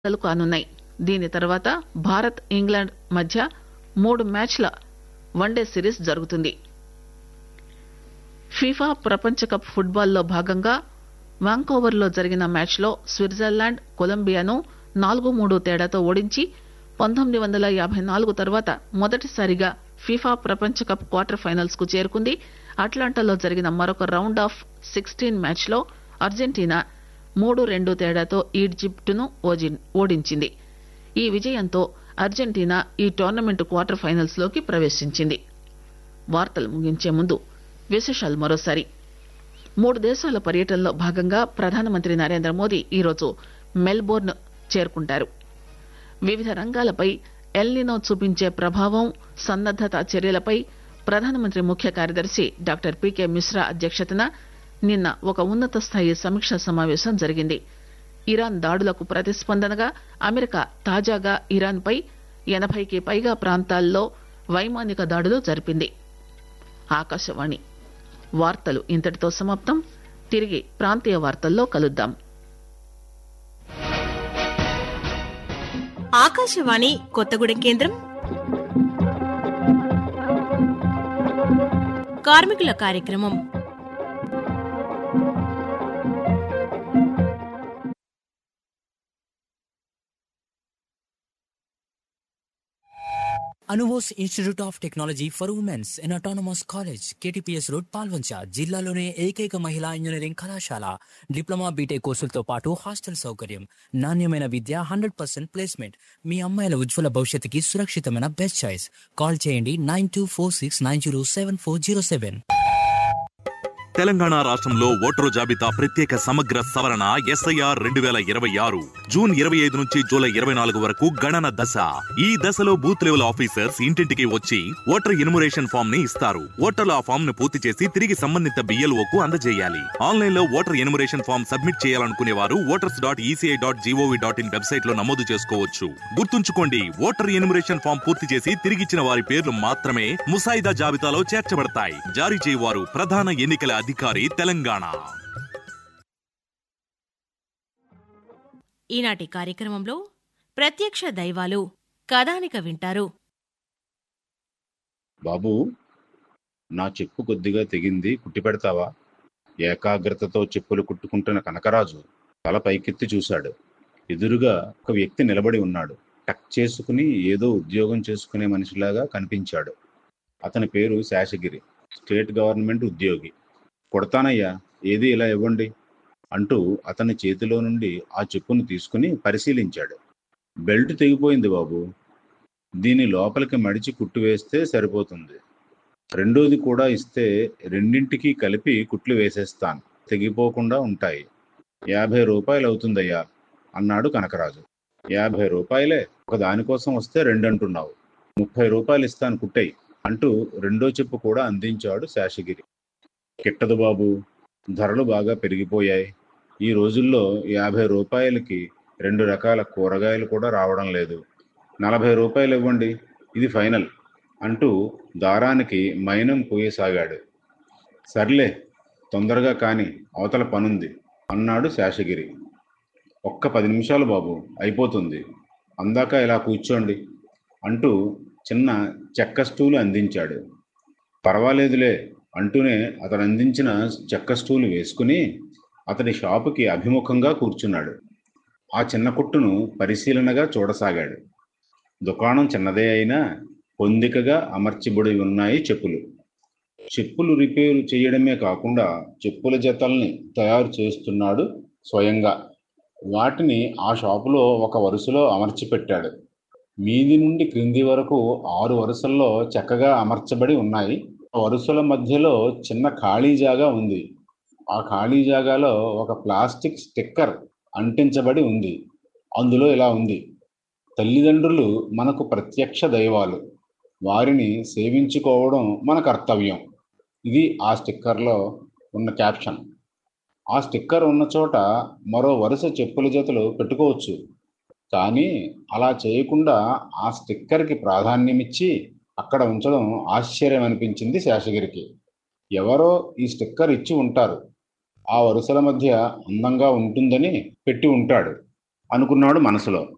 లు కానున్నాయి దీని తర్వాత భారత్ ఇంగ్లాండ్ మధ్య మూడు మ్యాచ్ల వన్డే సిరీస్ జరుగుతుంది ఫీఫా ప్రపంచ కప్ ఫుట్బాల్ లో భాగంగా వాంకోవర్ లో జరిగిన మ్యాచ్ లో స్విట్జర్లాండ్ కొలంబియాను నాలుగు మూడు తేడాతో ఓడించి పంతొమ్మిది వందల యాబై నాలుగు తర్వాత మొదటిసారిగా ఫీఫా ప్రపంచ కప్ క్వార్టర్ ఫైనల్స్ కు చేరుకుంది అట్లాంటాలో జరిగిన మరొక రౌండ్ ఆఫ్ సిక్స్టీన్ మ్యాచ్ లో అర్జెంటీనా మూడు రెండు తేడాతో ఈజిప్ట్ ను ఓడించింది ఈ విజయంతో అర్జెంటీనా ఈ టోర్నమెంట్ క్వార్టర్ ఫైనల్స్ లోకి ప్రవేశించింది వార్తలు ముగించే ముందు విశేషాలు మరోసారి మూడు దేశాల పర్యటనలో భాగంగా ప్రధానమంత్రి నరేంద్ర మోదీ ఈరోజు మెల్బోర్న్ చేరుకుంటారు వివిధ రంగాలపై ఎల్నినో చూపించే ప్రభావం సన్నద్దత చర్యలపై ప్రధానమంత్రి ముఖ్య కార్యదర్శి డాక్టర్ పీకే మిశ్రా అధ్యక్షతన నిన్న ఒక ఉన్నత స్థాయి సమీక్ష సమావేశం జరిగింది ఇరాన్ దాడులకు ప్రతిస్పందనగా అమెరికా తాజాగా ఇరాన్ పై ఎనభైకి పైగా ప్రాంతాల్లో వైమానిక దాడులు జరిపింది ఆకాశవాణి వార్తలు ఇంతటితో సమాప్తం తిరిగి ప్రాంతీయ వార్తల్లో కలుద్దాం ఆకాశవాణి కొత్తగూడెం కేంద్రం కార్మికుల కార్యక్రమం Anubose institute of technology for womens in autonomous college KTPS road Palvancha జిల్లాలోనే ఏకైక మహిళా ఇంజనీరింగ్ కళాశాల డిప్లొమా బీటెక్ కోర్సులతో పాటు హాస్టల్ సౌకర్యం నాణ్యమైన విద్య హండ్రెడ్ పర్సెంట్ ప్లేస్మెంట్ మీ అమ్మాయిల ఉజ్వల భవిష్యత్తుకి సురక్షితమైన బెస్ట్ చాయిస్ కాల్ చేయండి nine two four six nine zero seven four zero seven Telangana రాష్ట్రంలో ఓటరు జాబితా ప్రత్యేక సమగ్ర సవరణ ఎస్ఐఆర్ రెండు వేల ఇరవై ఆరు జూన్ ఇరవై ఐదు నుంచి జూలై ఇరవై నాలుగు వరకు గణన దశ ఈ దశలో బూత్ లెవెల్ ఆఫీసర్స్ ఇంటింటికి వచ్చి ఓటర్ ఇన్మురేషన్ ఫామ్ ని ఇస్తారు ఓటర్లు ఆ ఫామ్ ను పూర్తి చేసి తిరిగి సంబంధిత బిఎల్ఓ కు అందజేయాలి ఆన్లైన్ లో ఓటర్ ఇన్మురేషన్ ఫామ్ సబ్మిట్ చేయాలనుకునే వారు voters dot ECI dot GOV dot in website లో నమోదు చేసుకోవచ్చు గుర్తుంచుకోండి ఓటర్ ఇన్మురేషన్ ఫామ్ పూర్తి చేసి తిరిగిచ్చిన వారి పేర్లు మాత్రమే ముసాయిదా జాబితాలో చేర్చబడతాయి జారీ చేయవారు ప్రధాన ఎన్నికల అధికారి తెలంగాణ ఈనాటి కార్యక్రమంలో ప్రత్యక్ష దైవాలు కథానిక వింటారు బాబు నా చెప్పు కొద్దిగా తెగింది కుట్టి పెడతావా ఏకాగ్రతతో చెప్పులు కుట్టుకుంటున్న కనకరాజు తల పైకెత్తి చూశాడు ఎదురుగా ఒక వ్యక్తి నిలబడి ఉన్నాడు టక్ చేసుకుని ఏదో ఉద్యోగం చేసుకునే మనిషిలాగా కనిపించాడు అతని పేరు శేషగిరి స్టేట్ గవర్నమెంట్ ఉద్యోగి కొడతానయ్యా ఏది ఇలా ఇవ్వండి అంటూ అతని చేతిలో నుండి ఆ చెప్పును తీసుకుని పరిశీలించాడు బెల్ట్ తెగిపోయింది బాబు దీని లోపలికి మడిచి కుట్టు వేస్తే సరిపోతుంది రెండోది కూడా ఇస్తే రెండింటికి కలిపి కుట్లు వేసేస్తాను తెగిపోకుండా ఉంటాయి యాభై రూపాయలు అవుతుందయ్యా అన్నాడు కనకరాజు యాభై రూపాయలే ఒక దానికోసం వస్తే రెండు అంటున్నావు ముప్పై రూపాయలు ఇస్తాను కుట్టయి అంటూ రెండో చెప్పు కూడా అందించాడు శేషగిరి కిట్టదు బాబు ధరలు బాగా పెరిగిపోయాయి ఈ రోజుల్లో యాభై రూపాయలకి రెండు రకాల కూరగాయలు కూడా రావడం లేదు నలభై రూపాయలు ఇవ్వండి ఇది ఫైనల్ అంటూ దారానికి మైనం పోయసాగాడు సర్లే తొందరగా కాని అవతల పనుంది అన్నాడు శేషగిరి ఒక్క పది నిమిషాలు బాబు అయిపోతుంది అందాక ఇలా కూర్చోండి అంటూ చిన్న చెక్క స్టూలు అందించాడు పర్వాలేదులే అంటూనే అతను అందించిన చెక్క స్టూలు వేసుకుని అతడి షాపుకి అభిముఖంగా కూర్చున్నాడు ఆ చిన్న కుట్టును పరిశీలనగా చూడసాగాడు దుకాణం చిన్నదే అయినా పొందికగా అమర్చబడి ఉన్నాయి చెప్పులు చెప్పులు రిపేరు చేయడమే కాకుండా చెప్పుల జతల్ని తయారు చేస్తున్నాడు స్వయంగా వాటిని ఆ షాపులో ఒక వరుసలో అమర్చి పెట్టాడు మీది నుండి క్రింది వరకు ఆరు వరుసల్లో చక్కగా అమర్చబడి ఉన్నాయి వరుసల మధ్యలో చిన్న ఖాళీ జాగా ఉంది ఆ ఖాళీ జాగాలో ఒక ప్లాస్టిక్ స్టిక్కర్ అంటించబడి ఉంది అందులో ఇలా ఉంది తల్లిదండ్రులు మనకు ప్రత్యక్ష దైవాలు వారిని సేవించుకోవడం మన కర్తవ్యం ఇది ఆ స్టిక్కర్లో ఉన్న క్యాప్షన్ ఆ స్టిక్కర్ ఉన్న చోట మరో వరుస చెప్పుల జతలు పెట్టుకోవచ్చు కానీ అలా చేయకుండా ఆ స్టిక్కర్కి ప్రాధాన్యమిచ్చి అక్కడ ఉంచడం ఆశ్చర్యం అనిపించింది శేషగిరికి ఎవరో ఈ స్టిక్కర్ ఇచ్చి ఉంటారు ఆ వరుసల మధ్య అందంగా ఉంటుందని పెట్టి ఉంటాడు అనుకున్నాడు మనసులో